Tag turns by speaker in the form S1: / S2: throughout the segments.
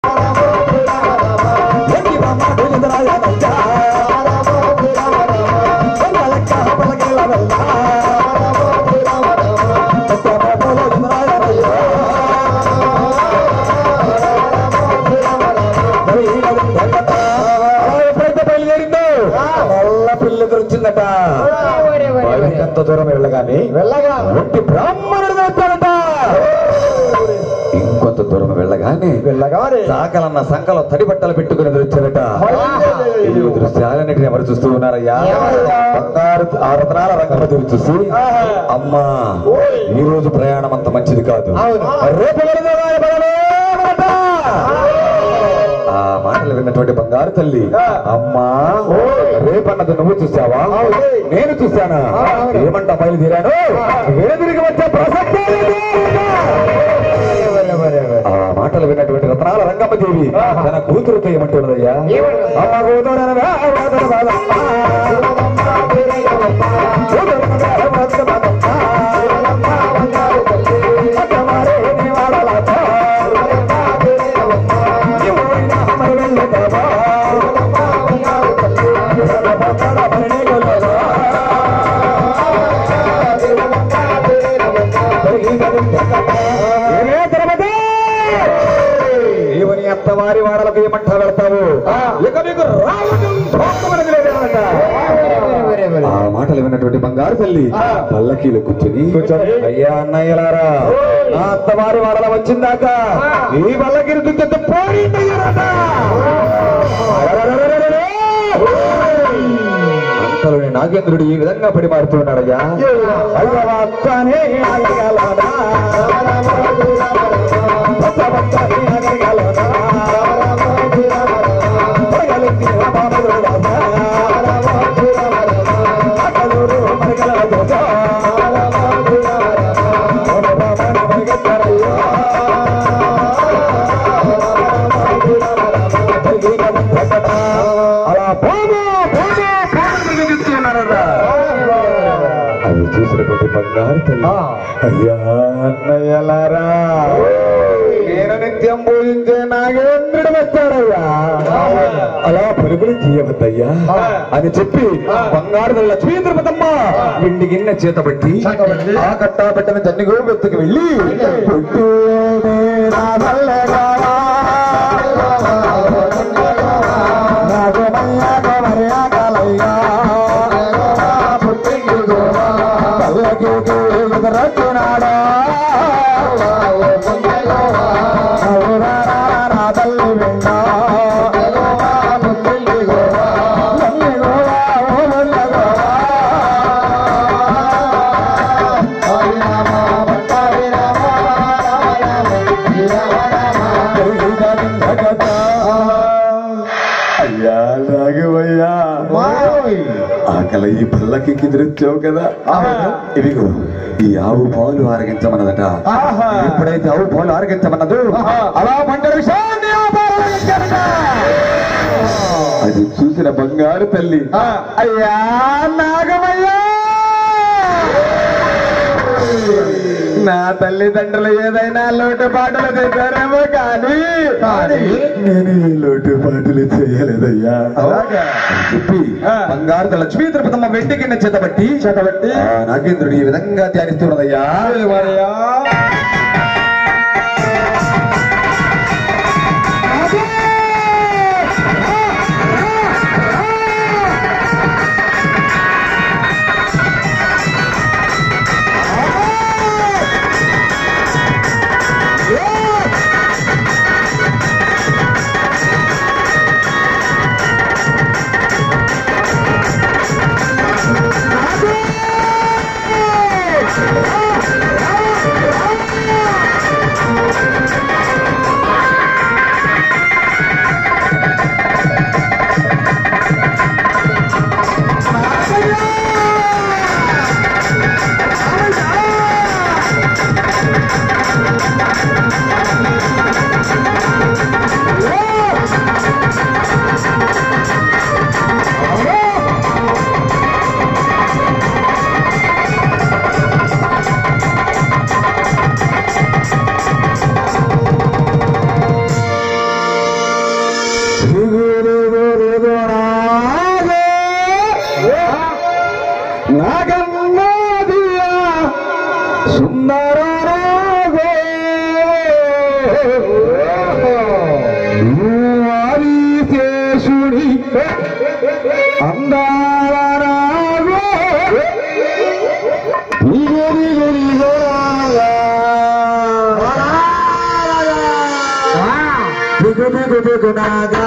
S1: ఎన్ని బామాడు ఇంద్రాయనయ్యా కొండలెక్క పలకేల వెళ్ళా ఒక్క బాబులో ఇంద్రాయనయ్యా ఎప్పుడైతే బయలుదేరిందో వల్ల పిల్ల దొరికిందట ఎంత దూరం వెళ్ళగానే
S2: వెళ్ళగా
S1: ఒంటి బ్రాహ్మణుడు వచ్చాడట ఇంకొంత దూరం వెళ్ళగానే
S2: వెళ్ళగానే
S1: సాకలన్న సంకలో తడి బట్టలు పెట్టుకుని వచ్చారట ఈ దృశ్యాలన్నిటిని ఎవరు చూస్తూ ఉన్నారయ్యా బంగారు ఆ రత్నాల రంగమతి చూసి అమ్మా ఈ రోజు ప్రయాణం అంత మంచిది కాదు రేపు వెళదామని బయలుదేరట. ఆ మాటలు విన్నటువంటి బంగారు తల్లి అమ్మా రేపన్నది నువ్వు చూసావా నేను చూశానా ఏమంటా బయలుదేరాను వేదిరిగి వచ్చే ప్రసక్తే లేదు. ఆ మాటలు విన్నటువంటి రత్నాల రంగమ్మదేవి తన కూతురుతో ఏమంటున్నదయ్యా అమ్మ కూతురనగా వాదన వాదమ్మ. కూతురనగా వాదన వాదమ్మ. అత్తమారే నీ వాడలాతో. ఎవరైనా మరి వెళ్ళుతావా? సర్వపంగడ పరిణిగులలో. ఏమే తిరుపతి? దేవుని అత్తవారి వాడలకు ఏమంటా వెళ్తావు ఇక మీకు రావడం భోగమనది లేదన్నమాట. ఆ మాటలు విన్నటువంటి బంగారు తల్లి పల్లకీలు కూర్చుని అయ్యా అన్నయ్యలారా నా అత్తవారి వాడల వచ్చిందాక ఈ పల్లకిని దుక్కెత్త పోయిందయ్యారట అంతలోని నాగేంద్రుడు ఈ విధంగా పడి మారుతున్నాడయ్యా అయ్యా అక్కనే అడగలనా భక్తభక్తని అడగలనా పడగలెత్తి పాపలు రాజా అక్కలూరు మరగల దోజా ఓనబామని మరిగెత్తరయ్యా అలా పోము పోము పోము మరిగిస్తున్నారట అది చూసినటువంటి బంగారు తల్లి అయ్యా అన్నయ్యలారా నేను నిత్యం పూజించే నాగేంద్రుడు వచ్చాడయ్యా అలా పరుగులు తీయవద్దయ్యా అని చెప్పి బంగారు తల్లి లక్ష్మీంద్రపతమ్మ వెండి గిన్నె చేతబట్టి ఆ కట్టా పెట్టిన తన్నిగో వెతుకు వెళ్ళి పుట్టేనే నా వల్లగా నాగమయ్య గోమర్య కాలయ్యా పల్లకి ఎదురొచ్చినాడా నా తల్లి విన్నా నల్లి గోవా, ఓ నల్ల గోవా. అయ్యా నాగవయ్యా ఆకలి ఈ పల్లకి ఎదురొచ్చావు కదా ఇదిగో ఈ ఆవు పాలు ఆరగించమన్నదట ఎప్పుడైతే ఆవు పాలు ఆరగించమన్నదో అలా పంట విషయాన్ని ఆ పాలు ఆరగించాడట. అది చూసిన బంగారు తల్లి అయ్యా నాగమయ్యా నా తల్లిదండ్రులు ఏదైనా లోటుపాటులు చేశారేమో కానీ నేను ఈ లోటుపాటులు చేయలేదయ్యా అని చెప్పి బంగారు తల లక్ష్మీ తిరుపతమ్మ వెండి కింద చేతబట్టి చేతబట్టి నాగేంద్రుడు ఈ విధంగా ధ్యానిస్తున్నదయ్యా ఆ నాగన్నదియా సుందర ఆదిశేషుడి అందాల రాగో నిగరి గరి దిగు దిగు దిగు నాగా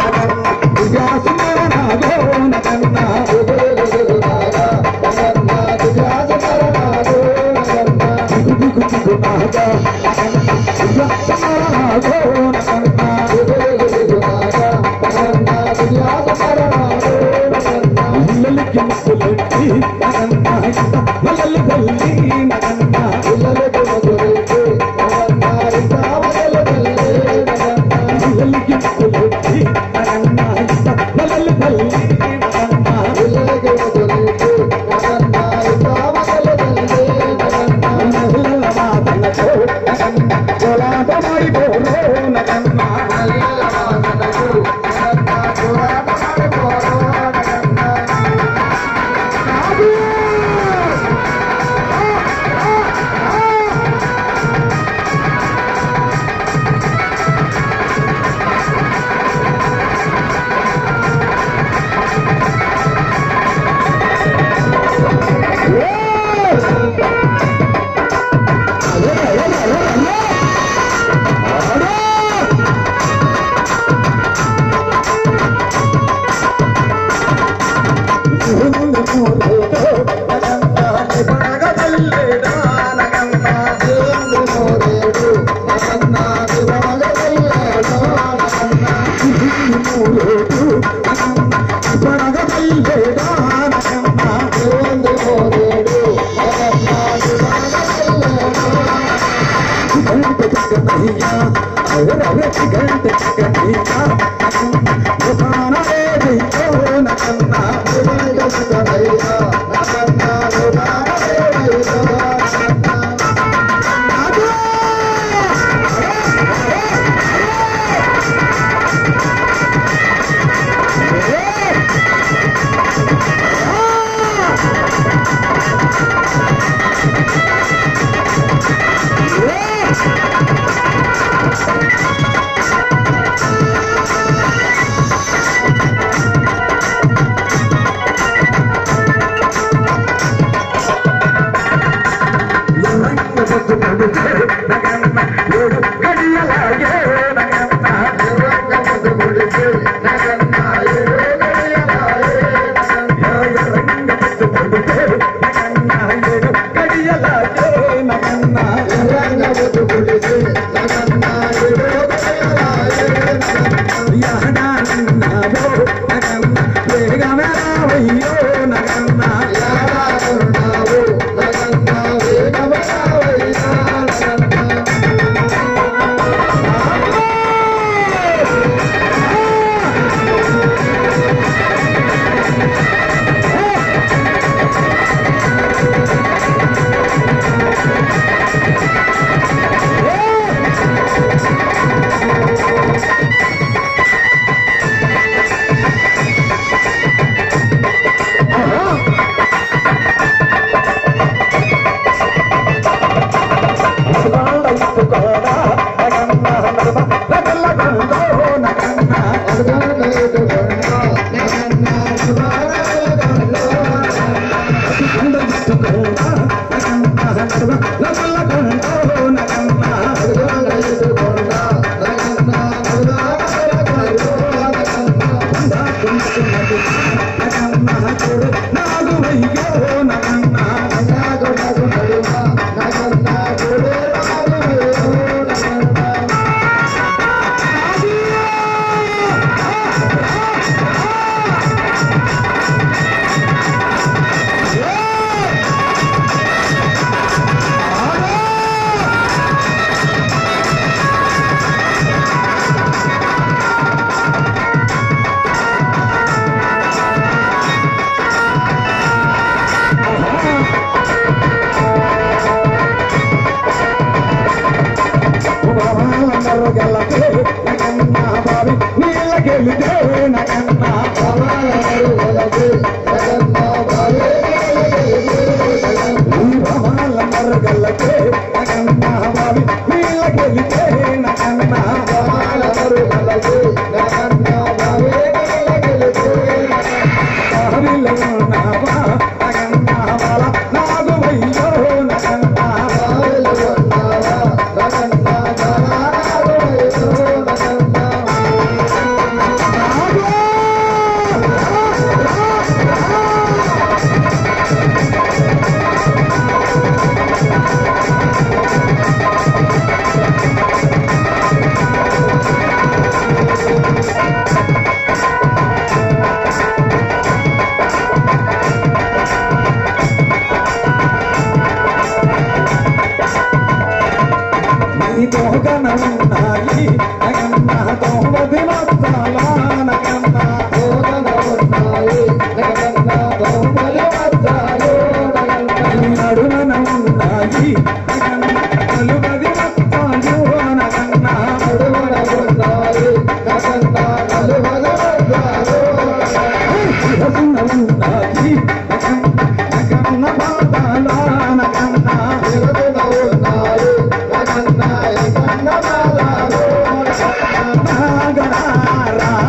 S1: నాగో నగన్నా
S2: ఆ ఉన్నాయి నగన్న తోమది మస్తాల నగన్న నడుమన ఉన్నాయి నగన్న నలుగది మస్తాలు నగన్న శిరసున ఉన్నాయి నగన్న నగన్న పాదాల నగన్న నాగరారా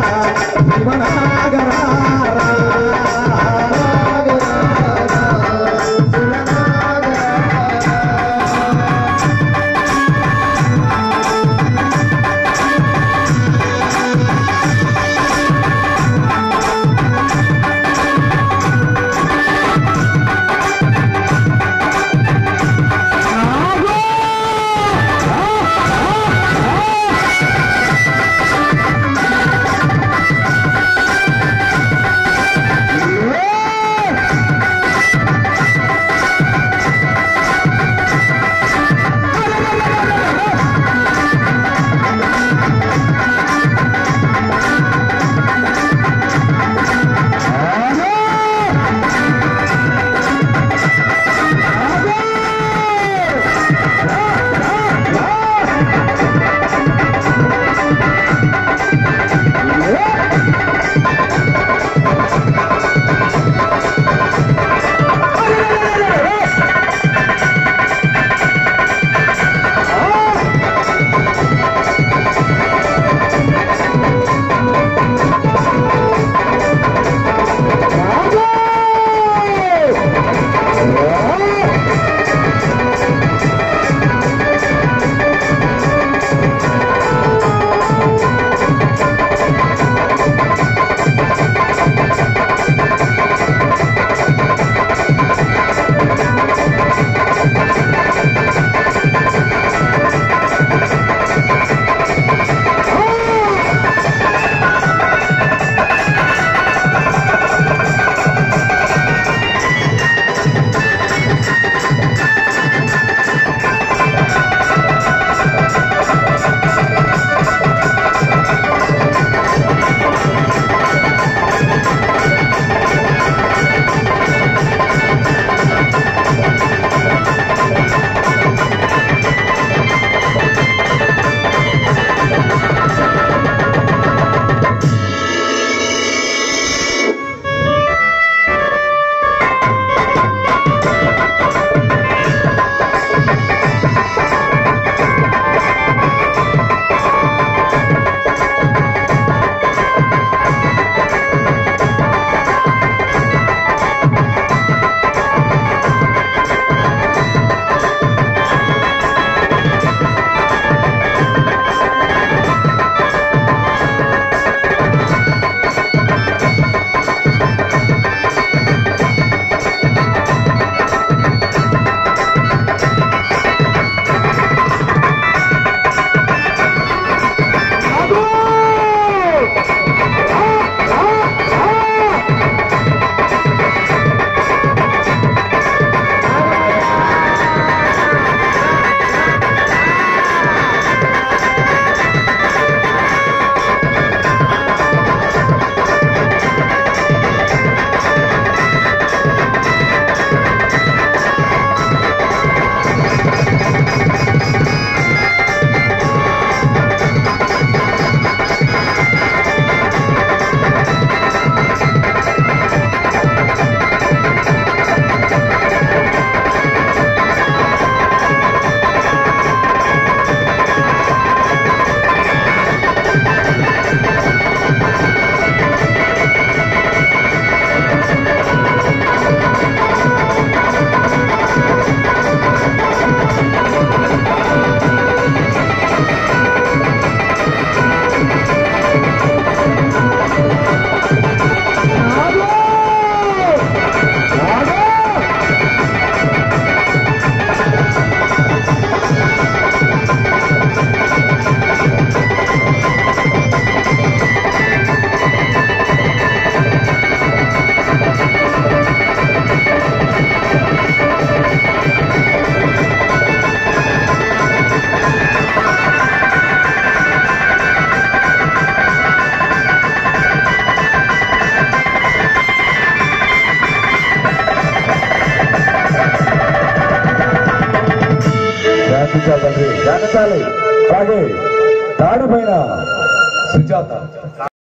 S1: గుర్తించాలి తండ్రి జాగ్రత్త అలాగే తాడిపైన సుజాత